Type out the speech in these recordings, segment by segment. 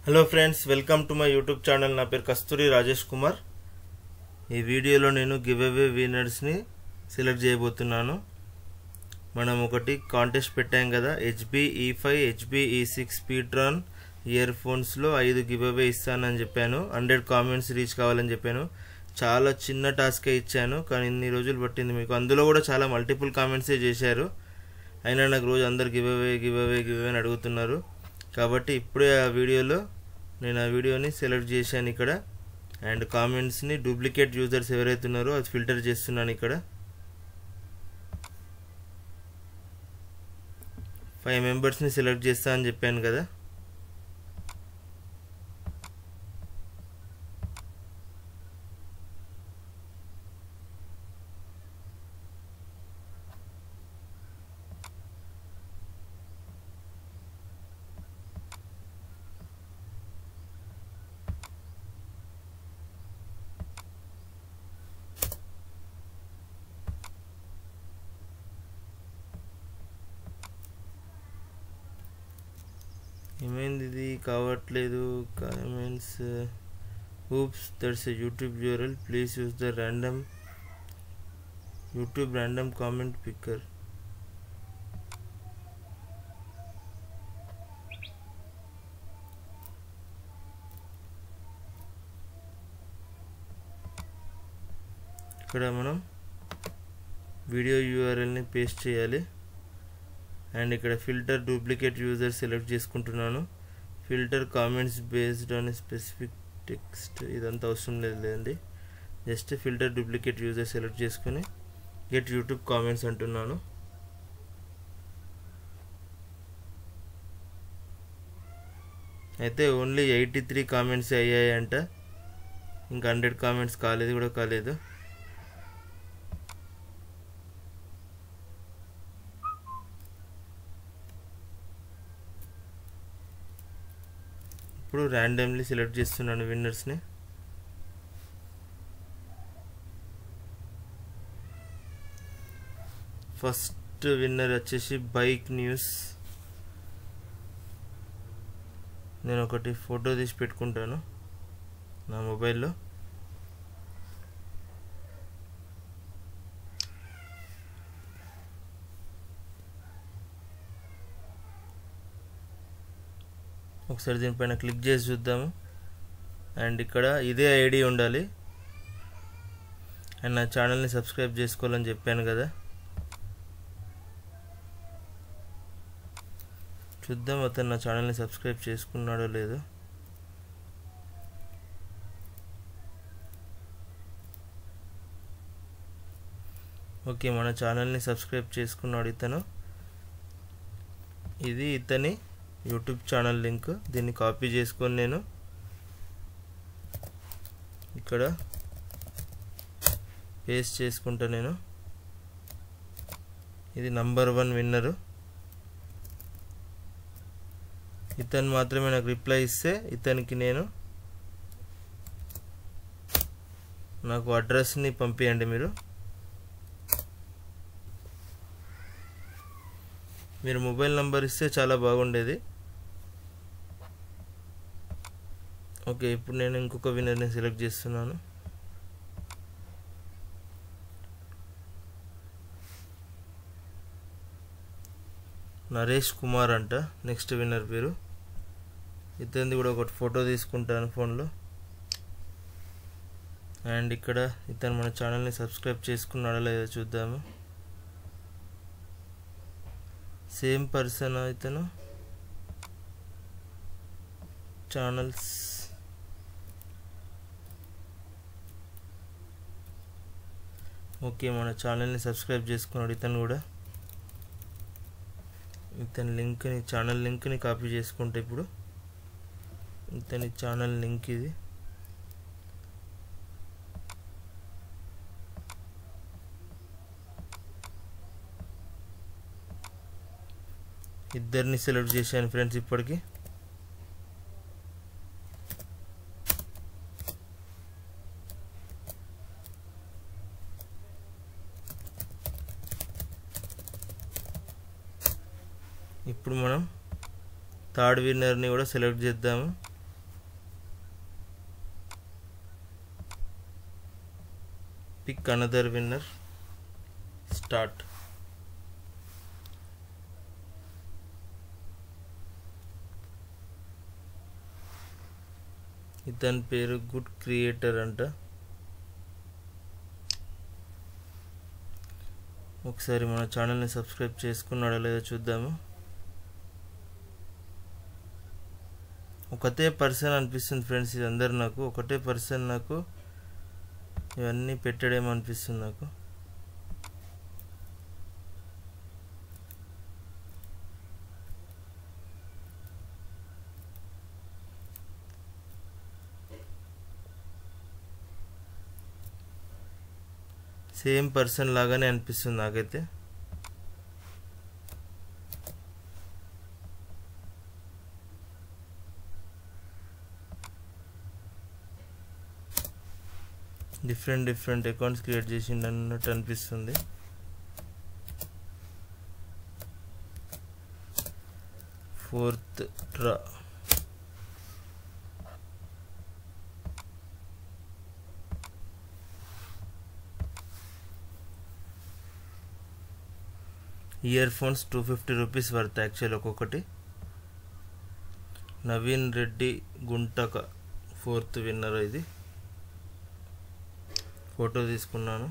hello friends welcome to my YouTube channel నా పేరు కస్తూరి రాజేష్ కుమార్ ఈ వీడియోలో నేను గివ్ అవే విన్నర్స్ని సెలెక్ట్ చేయబోతున్నాను మనం ఒకటి కాంటెస్ట్ పెట్టాం కదా హెచ్బి ఈ ఫైవ్ హెచ్బి ఈ సిక్స్ స్పీడ్రాన్ ఇయర్ ఫోన్స్లో ఐదు గివ్ అవే ఇస్తానని చెప్పాను హండ్రెడ్ కామెంట్స్ రీచ్ కావాలని చెప్పాను చాలా చిన్న టాస్కే ఇచ్చాను కానీ ఇన్ని రోజులు పట్టింది మీకు అందులో కూడా చాలా మల్టిపుల్ కామెంట్సే చేశారు అయినా నాకు రోజు అందరు giveaway giveaway giveaway అని అడుగుతున్నారు కాబట్టి ఇప్పుడే ఆ వీడియోలో నేను ఆ వీడియోని సెలెక్ట్ చేశాను ఇక్కడ అండ్ కామెంట్స్ని డూప్లికేట్ యూజర్స్ ఎవరైతే ఉన్నారో అది ఫిల్టర్ చేస్తున్నాను ఇక్కడ ఫైవ్ మెంబర్స్ని సెలెక్ట్ చేస్తా అని చెప్పాను కదా ఏమైంది ఇది కావట్లేదు comments whoops that's a YouTube URL please use the random YouTube random comment picker ఇక్కడ మనం వీడియో యూఆర్ఎల్ని పేస్ట్ చేయాలి అండ్ ఇక్కడ ఫిల్టర్ డూప్లికేట్ యూజర్ సెలెక్ట్ చేసుకుంటున్నాను filter comments based on specific text ఇదంతా అవసరం లేదు లేదండి just filter duplicate user select చేసుకుని గెట్ యూట్యూబ్ కామెంట్స్ అంటున్నాను అయితే ఓన్లీ ఎయిటీ త్రీ కామెంట్స్ అయ్యాయి అంట ఇంకా హండ్రెడ్ కామెంట్స్ కాలేదు కూడా కాలేదు ఇప్పుడు ర్యాండమ్లీ సెలెక్ట్ చేస్తున్నాను విన్నర్స్ని ఫస్ట్ విన్నర్ వచ్చేసి బైక్ న్యూస్ నేను ఒకటి ఫోటో తీసి పెట్టుకుంటాను నా మొబైల్లో ఒకసారి దీనిపైన క్లిక్ చేసి చూద్దాము అండ్ ఇక్కడ ఇదే ఐడి ఉండాలి అండ్ నా ఛానల్ని సబ్స్క్రైబ్ చేసుకోవాలని చెప్పాను కదా చూద్దాం అతను నా ఛానల్ని సబ్స్క్రైబ్ చేసుకున్నాడో లేదో ఓకే మన ఛానల్ని సబ్స్క్రైబ్ చేసుకున్నాడు ఇతను ఇది ఇతని యూట్యూబ్ ఛానల్ లింక్ దీన్ని కాపీ చేసుకొని నేను ఇక్కడ పేస్ట్ చేసుకుంటా నేను ఇది నంబర్ వన్ విన్నరు ఇతను మాత్రమే నాకు రిప్లై ఇస్తే ఇతనికి నేను నాకు అడ్రస్ని పంపించండి మీరు మీరు మొబైల్ నంబర్ ఇస్తే చాలా బాగుండేది ఓకే ఇప్పుడు నేను ఇంకొక విన్నర్ని సెలెక్ట్ చేస్తున్నాను నరేష్ కుమార్ అంట నెక్స్ట్ విన్నర్ పేరు ఇతనిది కూడా ఒకటి ఫోటో తీసుకుంటాను ఫోన్లో అండ్ ఇక్కడ ఇతను మన ఛానల్ని సబ్స్క్రైబ్ చేసుకున్నాడో లేదో చూద్దాము సేమ్ పర్సన్ ఇతను ఛానల్స్ ఓకే మన ఛానల్ని సబ్స్క్రైబ్ చేసుకున్నాడు ఇతను కూడా ఇతని లింక్ని ఛానల్ లింక్ని కాపీ చేసుకుంటే ఇప్పుడు ఇతని ఛానల్ లింక్ ఇది ఇద్దరిని సెలెక్ట్ చేశాను ఫ్రెండ్స్ ఇప్పటికి ఇప్పుడు మనం థర్డ్ విన్నర్ని కూడా సెలెక్ట్ చేద్దాము పిక్ అనదర్ విన్నర్ స్టార్ట్ ఇతని పేరు గుడ్ క్రియేటర్ అంట ఒకసారి మన ఛానల్ని సబ్స్క్రైబ్ చేసుకున్నాడో లేదో చూద్దాము ఒకటే పర్సన్ అనిపిస్తుంది ఫ్రెండ్స్ ఇది అందరు నాకు ఒకటే పర్సన్ నాకు ఇవన్నీ పెట్టడేమో అనిపిస్తుంది నాకు సేమ్ పర్సన్ లాగానే అనిపిస్తుంది నాకైతే డిఫరెంట్ డిఫరెంట్ అకౌంట్స్ క్రియేట్ చేసిండు అన్నట్టు అనిపిస్తుంది fourth draw earphones two fifty rupees worth actual ఒక్కొక్కటి నవీన్ రెడ్డి గుంటక ఫోర్త్ విన్నర్ ఇది ఫోటో తీసుకున్నాను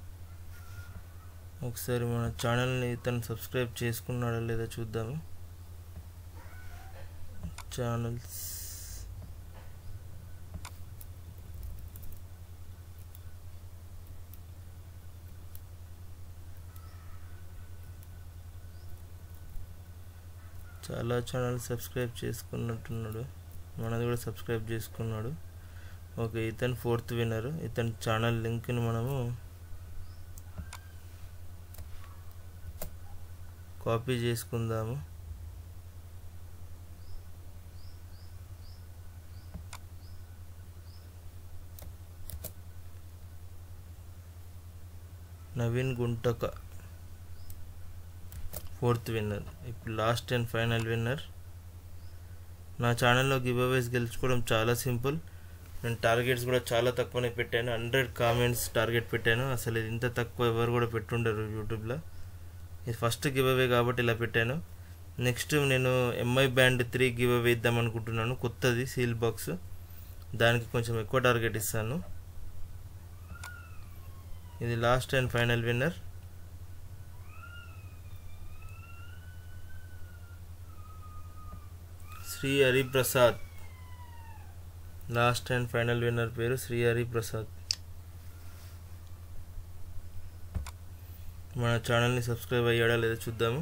ఒకసారి మన ఛానల్ని తను సబ్స్క్రైబ్ చేసుకున్నాడో లేదో చూద్దాము ఛానల్స్ చాలా ఛానల్ సబ్స్క్రైబ్ చేసుకున్నట్టున్నాడు మనది కూడా సబ్స్క్రైబ్ చేసుకున్నాడు ఓకే ఇతను ఫోర్త్ విన్నర్ ఇతని ఛానల్ లింక్ని మనము కాపీ చేసుకుందాము నవీన్ గుంటక ఫోర్త్ విన్నర్ ఇప్పుడు లాస్ట్ అండ్ ఫైనల్ విన్నర్ నా ఛానల్లో గివ్ అవేస్ గెలుచుకోవడం చాలా సింపుల్ నేను టార్గెట్స్ కూడా చాలా తక్కువనే పెట్టాను హండ్రెడ్ కామెంట్స్ టార్గెట్ పెట్టాను అసలు ఇది ఇంత తక్కువ ఎవరు కూడా పెట్టుండరు యూట్యూబ్లో ఇది ఫస్ట్ గివ్ అవే కాబట్టి ఇలా పెట్టాను నెక్స్ట్ నేను MI band three giveaway ఇద్దాం అనుకుంటున్నాను కొత్తది సీల్ బాక్స్ దానికి కొంచెం ఎక్కువ టార్గెట్ ఇస్తాను ఇది last and final winner Shri Hariprasad last and final winner పేరు శ్రీ హరిప్రసాద్ మన ఛానల్ని సబ్స్క్రైబ్ అయ్యాడా లేదా చూద్దాము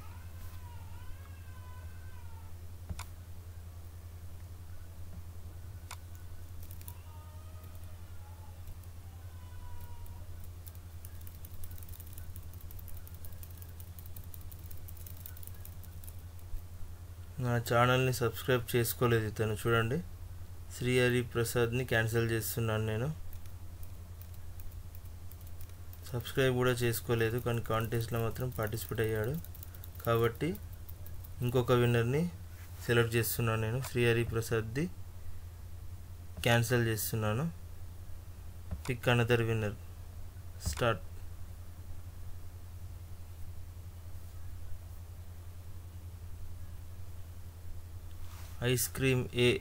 నా ఛానల్ని సబ్స్క్రైబ్ చేసుకోలేదు ఇతను చూడండి శ్రీ హరి ప్రసాద్ని క్యాన్సిల్ చేస్తున్నాను నేను సబ్స్క్రైబ్ కూడా చేసుకోలేదు కానీ కాంటెస్ట్లో మాత్రం పార్టిసిపేట్ అయ్యాడు కాబట్టి ఇంకొక విన్నర్ని సెలెక్ట్ చేస్తున్నాను నేను శ్రీ హరి ప్రసాద్ది క్యాన్సిల్ చేస్తున్నాను pick another winner start ice cream ఏ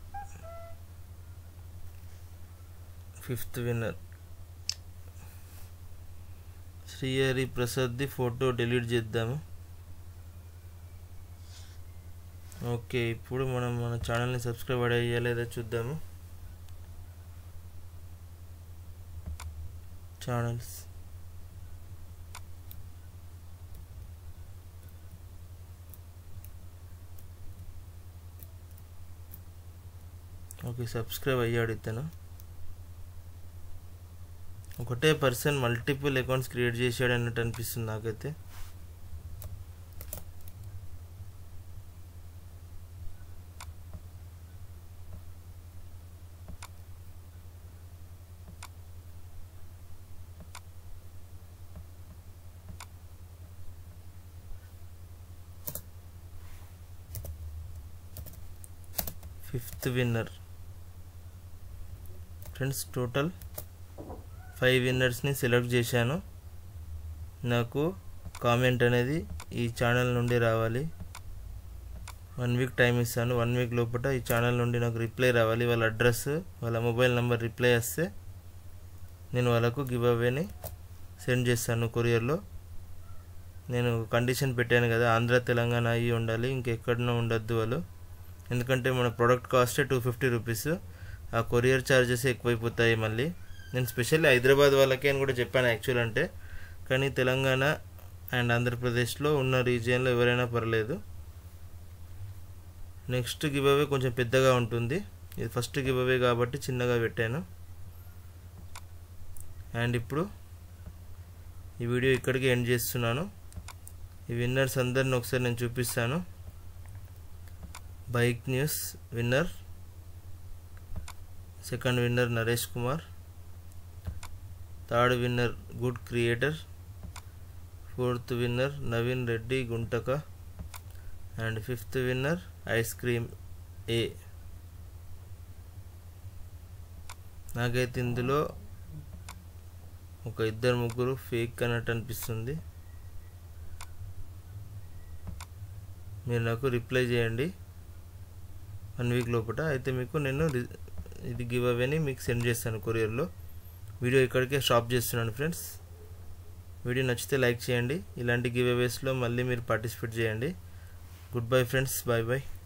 ఫిఫ్త్ విన్నర్ శ్రీహరి ప్రసాద్ది ఫోటో డిలీట్ చేద్దాము ఓకే ఇప్పుడు మనం మన ఛానల్ని సబ్స్క్రైబ్ అయ్యా లేదా చూద్దాము ఛానల్స్ ఓకే సబ్స్క్రైబ్ అయ్యాడు ఇతను ఒకటే పర్సన్ మల్టిపుల్ అకౌంట్స్ క్రియేట్ చేశాడు అన్నట్టు అనిపిస్తుంది నాకైతే fifth winner friends total five విన్నర్స్ని సెలెక్ట్ చేశాను నాకు కామెంట్ అనేది ఈ ఛానల్ నుండి రావాలి వన్ వీక్ టైం ఇస్తాను వన్ వీక్ లోపల ఈ ఛానల్ నుండి నాకు రిప్లై రావాలి వాళ్ళ అడ్రస్ వాళ్ళ మొబైల్ నెంబర్ రిప్లై వస్తే నేను వాళ్ళకు గివ్ అవేని సెండ్ చేస్తాను కొరియర్లో నేను కండిషన్ పెట్టాను కదా ఆంధ్ర తెలంగాణ అయ్యి ఉండాలి ఇంకెక్కడనో ఉండొద్దు వాళ్ళు ఎందుకంటే మన ప్రోడక్ట్ కాస్టే టూ ఫిఫ్టీ రూపీస్ ఆ కొరియర్ ఛార్జెస్ ఎక్కువైపోతాయి మళ్ళీ నేను స్పెషల్లీ హైదరాబాద్ వాళ్ళకి అని కూడా చెప్పాను యాక్చువల్ అంటే కానీ తెలంగాణ అండ్ ఆంధ్రప్రదేశ్లో ఉన్న రీజియన్లో ఎవరైనా పర్లేదు నెక్స్ట్ గివ్ అవే కొంచెం పెద్దగా ఉంటుంది ఇది ఫస్ట్ గివ్ అవే కాబట్టి చిన్నగా పెట్టాను అండ్ ఇప్పుడు ఈ వీడియో ఇక్కడికి ఎండ్ చేస్తున్నాను ఈ విన్నర్స్ అందరిని ఒకసారి నేను చూపిస్తాను bike news winner second winner Naresh Kumar third winner good creator fourth winner Naveen Reddy Guntaka and fifth winner ice cream ఏ నాకైతే ఇందులో ఒక ఇద్దరు ముగ్గురు ఫేక్ అన్నట్టు అనిపిస్తుంది మీరు నాకు రిప్లై చేయండి వన్ వీక్ లోపల అయితే మీకు నేను ఇది గివ్ అవేని మీకు సెండ్ చేస్తాను కొరియర్లో వీడియో ఇక్కడికే స్టాప్ చేస్తున్నాను ఫ్రెండ్స్ వీడియో నచ్చితే లైక్ చేయండి ఇలాంటి గివ్ అవేస్లో మళ్ళీ మీరు పార్టిసిపేట్ చేయండి good bye friends bye bye